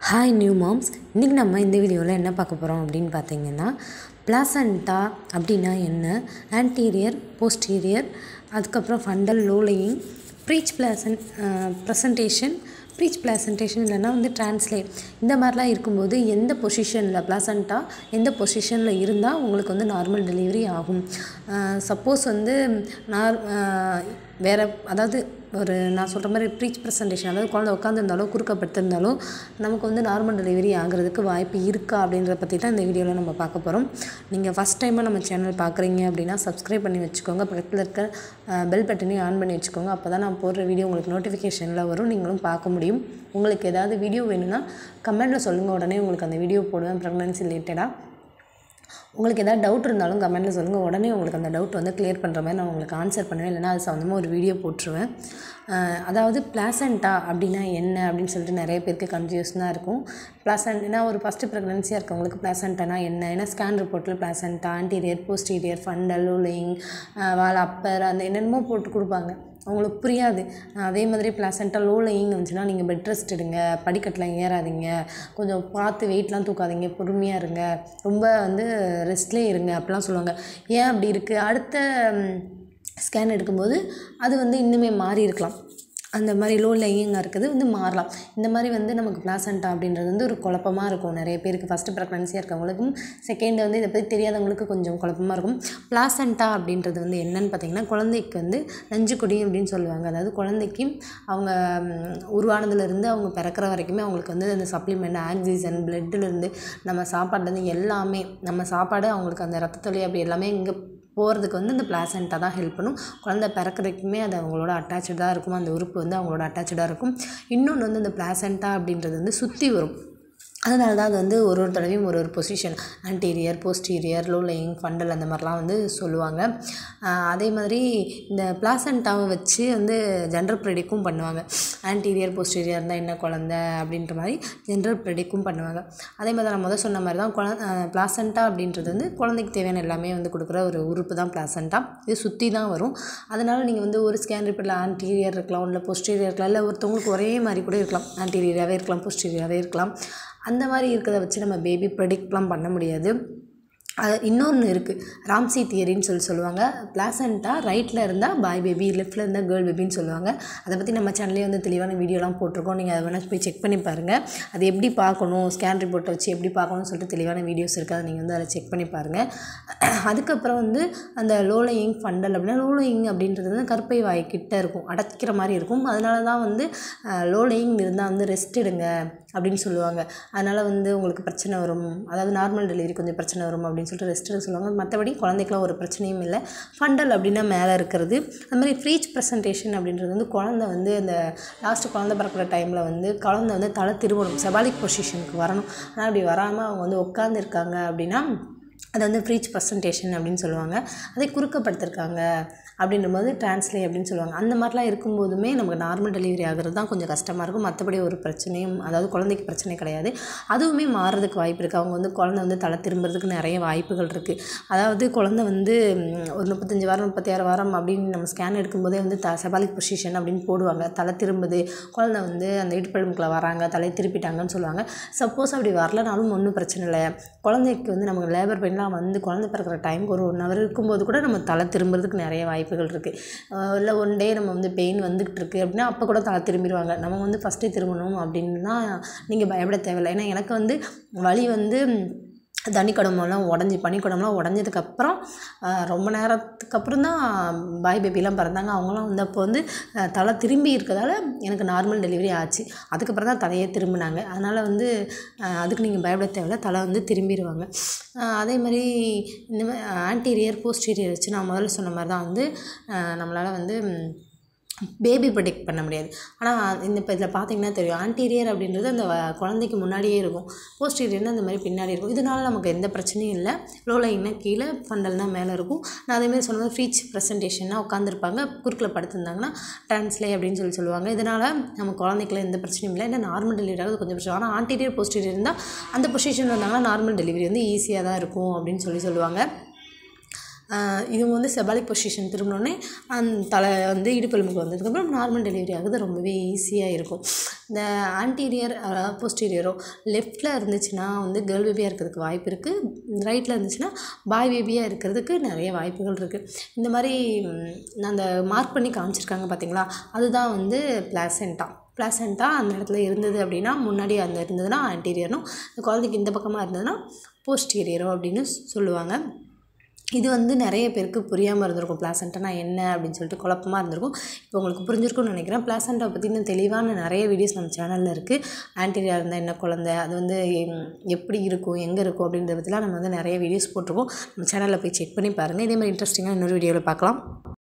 hi new moms இன்றைக்கி நம்ம இந்த வீடியோவில் என்ன பார்க்க போகிறோம் அப்படின்னு பார்த்தீங்கன்னா பிளாசண்டா அப்படின்னா என்ன ஆன்டீரியர் போஸ்டீரியர் அதுக்கப்புறம் ஃபண்டல் லோலையிங் ப்ரீச் பிளாசன் ப்ரெசன்டேஷன் ப்ரீச் பிளாசன்டேஷன் இல்லைன்னா வந்து டிரான்ஸ்லேட் இந்த மாதிரிலாம் இருக்கும்போது எந்த பொசிஷனில் பிளாசண்டா எந்த பொசிஷனில் இருந்தால் உங்களுக்கு வந்து நார்மல் டெலிவரி ஆகும் சப்போஸ் வந்து நார் வேறு அதாவது ஒரு நான் சொல்கிற மாதிரி ப்ரீச் ப்ரெசன்டேஷன் அதாவது குழந்தை உட்காந்துருந்தாலோ குறுக்க படுத்திருந்தாலோ நமக்கு வந்து நார்மல் டெலிவரி ஆகிறதுக்கு வாய்ப்பு இருக்கா அப்படின்றத பற்றி தான் இந்த வீடியோவில் நம்ம பார்க்க போகிறோம் நீங்கள் ஃபஸ்ட் டைமாக நம்ம சேனல் பார்க்குறீங்க அப்படின்னா சப்ஸ்கிரைப் பண்ணி வச்சுக்கோங்க பக்கத்தில் இருக்க பெல் பட்டனையும் ஆன் பண்ணி வச்சுக்கோங்க அப்போ தான் நான் போடுற வீடியோ உங்களுக்கு நோட்டிஃபிகேஷனில் வரும் நீங்களும் பார்க்க முடியும் உங்களுக்கு ஏதாவது வீடியோ வேணும்னா கமெண்ட்டில் சொல்லுங்கள் உடனே உங்களுக்கு அந்த வீடியோ போடுவேன் ப்ரெக்னன்சி ரிலேட்டடாக உங்களுக்கு எதாவது டவுட் இருந்தாலும் கமெண்ட்டில் சொல்லுங்கள் உடனே உங்களுக்கு அந்த டவுட் வந்து கிளியர் பண்ணுற மாதிரி நான் உங்களுக்கு ஆன்சர் பண்ணுவேன் இல்லைனா அது சம்மந்தமாக ஒரு வீடியோ போட்டுருவேன் அதாவது பிளாசண்டா அப்படின்னா என்ன அப்படின்னு சொல்லிட்டு நிறைய பேருக்கு கன்ஃபியூஷனாக இருக்கும் பிளாசண்ட்னா ஒரு ஃபஸ்ட்டு ப்ரெக்னன்சியாக இருக்கவங்களுக்கு பிளாசண்டானா என்ன ஏன்னா ஸ்கேன் ரிப்போர்ட்டில் placenta anterior posterior fundal low lying wall upper அந்த என்னென்னமோ போட்டு கொடுப்பாங்க அவங்களுக்கு புரியாது அதே மாதிரி பிளாசண்ட்டாக லோ லையிங் வந்துச்சுன்னா நீங்கள் பெட் ரெஸ்ட் எடுங்க படிக்கட்டில் ஏறாதீங்க கொஞ்சம் பார்த்து வெயிட்லாம் தூக்காதீங்க பொறுமையாக இருங்க ரொம்ப வந்து ரெஸ்ட்லேயே இருங்க அப்படிலாம் சொல்லுவாங்க ஏன் அப்படி இருக்குது அடுத்த ஸ்கேன் எடுக்கும்போது அது வந்து இன்னுமே மாறி இருக்கலாம் அந்த மாதிரி லோ லையிங்காக இருக்குது வந்து மாறலாம் இந்த மாதிரி வந்து நமக்கு பிளாசண்டா அப்படின்றது வந்து ஒரு குழப்பமாக இருக்கும் நிறைய பேருக்கு ஃபஸ்ட்டு ப்ரெக்னன்சியாக இருக்கவங்களுக்கும் செகண்ட் வந்து இதை பற்றி தெரியாதவங்களுக்கு கொஞ்சம் குழப்பமாக இருக்கும் பிளாசண்டா அப்படின்றது வந்து என்னன்னு பார்த்தீங்கன்னா குழந்தைக்கு வந்து நஞ்சுக்கொடி அப்படின்னு சொல்லுவாங்க அதாவது குழந்தைக்கு அவங்க உருவானதுலேருந்து அவங்க பிறக்கிற வரைக்குமே அவங்களுக்கு வந்து அந்த சப்ளிமெண்ட் ஆக்சிஜன் பிளட்டுலேருந்து நம்ம சாப்பாடுலேருந்து எல்லாமே நம்ம சாப்பாடு அவங்களுக்கு அந்த ரத்தத்தொலி அப்படி எல்லாமே இங்கே போகிறதுக்கு வந்து இந்த பிளாசண்டா தான் ஹெல்ப் பண்ணும் குழந்த பிறக்கிறதுக்குமே அது அவங்களோட அட்டாச்சாக இருக்கும் அந்த உறுப்பு வந்து அவங்களோட அட்டாச்சாக இருக்கும் இன்னொன்று வந்து இந்த பிளாசண்டா அப்படின்றது வந்து சுற்றி வரும் அதனால தான் அது வந்து ஒரு ஒரு தடவையும் ஒரு ஒரு position anterior posterior low lying fundal அந்த மாதிரிலாம் வந்து சொல்லுவாங்க அதே மாதிரி இந்த பிளாசண்டாவை வச்சு வந்து ஜென்டர் ப்ரெடிக்கும் பண்ணுவாங்க ஆன்டீரியர் போஸ்டீரியர் இருந்தால் என்ன குழந்த அப்படின்ற மாதிரி ஜென்டர் ப்ரெடிக்கும் பண்ணுவாங்க அதே மாதிரி நான் முதல் சொன்ன மாதிரி தான் குழ பிளாசண்டா அப்படின்றது வந்து குழந்தைக்கு தேவையான எல்லாமே வந்து கொடுக்குற ஒரு உறுப்பு தான் பிளாசண்டா இது சுற்றி தான் வரும் அதனால் நீங்கள் வந்து ஒரு ஸ்கேன் ரிப்போர்ட்டில் ஆன்டீரியர் இருக்கலாம் இல்லை போஸ்டீரியர் இருக்கலாம் இல்லை ஒருத்தவங்களுக்கு ஒரே மாதிரி கூட இருக்கலாம் ஆன்டீரியராகவே இருக்கலாம் போஸ்டீரியராகவே இருக்கலாம் அந்த மாதிரி இருக்கிறத வச்சு நம்ம பேபி ப்ரெடிக்ட்லாம் பண்ண முடியாது அது இன்னொன்று இருக்குது ராம்சி தியரின்னு சொல்லி சொல்லுவாங்க பிளாசண்டா ரைட்டில் இருந்தால் பாய் பேபி லெஃப்ட்டில் இருந்தால் கேர்ள் பேபின்னு சொல்லுவாங்க அதை பற்றி நம்ம சேனல்லே வந்து தெளிவான வீடியோலாம் போட்டிருக்கோம் நீங்கள் அதை வேணால் போய் செக் பண்ணி பாருங்கள் அது எப்படி பார்க்கணும் ஸ்கேன் ரிப்போர்ட்டை வச்சு எப்படி பார்க்கணும்னு சொல்லிட்டு தெளிவான வீடியோஸ் இருக்குது அதை நீங்கள் வந்து அதில் செக் பண்ணி பாருங்கள் அதுக்கப்புறம் வந்து அந்த லோலையிங் ஃபண்டல் அப்படின்னா லோலையிங் அப்படின்றது வந்து கருப்பை வாய் கிட்ட இருக்கும் அடைக்கிற மாதிரி இருக்கும் அதனால தான் வந்து லோலையிங் இருந்தால் வந்து ரெஸ்ட் எடுங்க அப்படின்னு சொல்லுவாங்க அதனால் வந்து உங்களுக்கு பிரச்சனை வரும் அதாவது நார்மல் டெலிவரி கொஞ்சம் பிரச்சனை வரும் அப்படின்னு சொல்லிட்டு ரெஸ்ட் எடுக்க சொல்லுவாங்க மற்றபடி குழந்தைக்கெலாம் ஒரு பிரச்சனையும் இல்லை ஃபண்டல் அப்படின்னா மேலே இருக்கிறது அது மாதிரி ஃப்ரீச் ப்ரெசன்டேஷன் அப்படின்றது வந்து குழந்த வந்து அந்த லாஸ்ட்டு குழந்த பிறக்கிற டைமில் வந்து குழந்த வந்து தலை திரும்பணும் செபாலிக் பொசிஷனுக்கு வரணும் ஆனால் அப்படி வராமல் அவங்க வந்து உட்காந்துருக்காங்க அப்படின்னா அதை வந்து ஃப்ரீச் ப்ரெசன்டேஷன் அப்படின்னு சொல்லுவாங்க அதை குறுக்கப்படுத்திருக்காங்க அப்படின்ற போது டிரான்ஸ்லே அப்படின்னு சொல்லுவாங்க அந்த மாதிரிலாம் இருக்கும்போதுமே நமக்கு நார்மல் டெலிவரி ஆகிறது தான் கொஞ்சம் கஷ்டமாக இருக்கும் மற்றபடி ஒரு பிரச்சனையும் அதாவது குழந்தைக்கு பிரச்சனை கிடையாது அதுவுமே மாறுறதுக்கு வாய்ப்பு இருக்குது அவங்க வந்து குழந்தை வந்து தலை திரும்புறதுக்கு நிறைய வாய்ப்புகள் இருக்குது அதாவது குழந்தை வந்து ஒரு முப்பத்தஞ்சு வாரம் முப்பத்தி ஆறு வாரம் அப்படின்னு நம்ம ஸ்கேன் எடுக்கும்போதே வந்து த செபாலிக் பொசிஷன் அப்படின்னு போடுவாங்க தலை திரும்புது குழந்தை வந்து அந்த இடுப்பெலும்புக்குள்ள வராங்க தலை திருப்பிட்டாங்கன்னு சொல்லுவாங்க சப்போஸ் அப்படி வரலனாலும் ஒன்றும் பிரச்சனை இல்லை குழந்தைக்கு வந்து நமக்கு லேபர் பெயின்லாம் வந்து குழந்தை பிறக்கிற டைமுக்கு ஒரு ஒன் ஹவர் இருக்கும்போது கூட நம்ம தலை திரும்புறதுக்கு நிறைய வாய்ப்பு வாய்ப்புகள் இருக்குது இல்லை ஒன் டே நம்ம வந்து பெயின் வந்துக்கிட்டு இருக்குது அப்படின்னா அப்போ கூட தலை திரும்பிடுவாங்க நம்ம வந்து ஃபஸ்ட்டே திரும்பணும் அப்படின்னா நீங்கள் பயப்பட தேவையில்லை ஏன்னா எனக்கு வந்து வலி வந்து தனி குடம்பெல்லாம் உடஞ்சி பனிக்குடம்லாம் உடஞ்சதுக்கப்புறம் ரொம்ப நேரத்துக்கு அப்புறம் தான் பாய் பேபிலாம் பிறந்தாங்க அவங்களாம் வந்து அப்போ வந்து தலை திரும்பி இருக்கிறதால எனக்கு நார்மல் டெலிவரி ஆச்சு அதுக்கப்புறம் தான் தலையே திரும்பினாங்க அதனால் வந்து அதுக்கு நீங்கள் பயப்பட தேவையில்ல தலை வந்து திரும்பிடுவாங்க அதே மாதிரி இந்த மாதிரி ஆன்டீரியர் போஸ்டீரியர் வச்சு நான் முதல்ல சொன்ன மாதிரி தான் வந்து நம்மளால் வந்து பேபி ப்ரொடெக்ட் பண்ண முடியாது ஆனால் இந்த இப்போ இதில் பார்த்தீங்கன்னா தெரியும் ஆன்டீரியர் அப்படின்றது அந்த குழந்தைக்கு முன்னாடியே இருக்கும் போஸ்டீரியர்னு அந்த மாதிரி பின்னாடி இருக்கும் இதனால் நமக்கு எந்த பிரச்சனையும் இல்லை லோ லைன்னா கீழே ஃபண்டல்னா மேலே இருக்கும் நான் அதேமாதிரி சொன்னது ஃப்ரீச் ப்ரெசன்டேஷனாக உட்காந்துருப்பாங்க குறுக்கில் படுத்திருந்தாங்கன்னா ட்ரான்ஸ்லே அப்படின்னு சொல்லி சொல்லுவாங்க இதனால் நம்ம குழந்தைக்குலாம் எந்த பிரச்சனையும் இல்லை ஏன்னா நார்மல் டெலிவரி ஆகுது கொஞ்சம் பிரச்சனை ஆனால் ஆன்டீரியர் போஸ்டீரியர் இருந்தால் அந்த பொசிஷன் வந்தாங்கன்னா நார்மல் டெலிவரி வந்து ஈஸியாக தான் இருக்கும் அப்படின்னு சொல்லி சொல்லுவாங்க ஆஹ் இவங்க வந்து செபாலிக் பொசிஷன் திரும்பினோடனே அந்த தலை வந்து இடுப்பெலும்புக்கு வந்ததுக்கப்புறம் நார்மல் டெலிவரி ஆகுது ரொம்பவே ஈஸியாக இருக்கும் இந்த ஆன்டீரியர் போஸ்டீரியரோ லெஃப்டில் இருந்துச்சுன்னா வந்து கேர்ள் பேபியாக இருக்கிறதுக்கு வாய்ப்பு இருக்குது ரைட்டில் இருந்துச்சுன்னா பாய் பேபியாக இருக்கிறதுக்கு நிறைய வாய்ப்புகள் இருக்குது இந்த மாதிரி ம், அந்த மார்க் பண்ணி காமிச்சிருக்காங்க பார்த்தீங்களா அதுதான் வந்து பிளாசென்டா பிளாசென்டா அந்த இடத்துல இருந்தது அப்படின்னா முன்னாடி அந்த இருந்ததுன்னா ஆன்டீரியரும் குழந்தைக்கு இந்த பக்கமாக இருந்ததுன்னா போஸ்டீரியரோ அப்படின்னு சொல்லுவாங்க இது வந்து நிறைய பேருக்கு புரியாமல் இருந்திருக்கும் பிளாசண்டானா என்ன அப்படின்னு சொல்லிட்டு குழப்பமாக இருந்திருக்கும் இப்போ உங்களுக்கு புரிஞ்சிருக்கும்னு நினைக்கிறேன் பிளாசண்டா பற்றி இன்னும் தெளிவான நிறைய வீடியோஸ் நம்ம சேனலில் இருக்குது ஆன்டீரியா இருந்தால் என்ன குழந்தை அது வந்து எங்- எப்படி இருக்கும் எங்கே இருக்கும் அப்படின்றத பற்றிலாம் நம்ம வந்து நிறைய வீடியோஸ் போட்டிருக்கோம் நம்ம சேனலில் போய் செக் பண்ணி பாருங்கள் இதே மாதிரி இன்ட்ரெஸ்டிங்காக இன்னொரு வீடியோவில் பார்க்கலாம்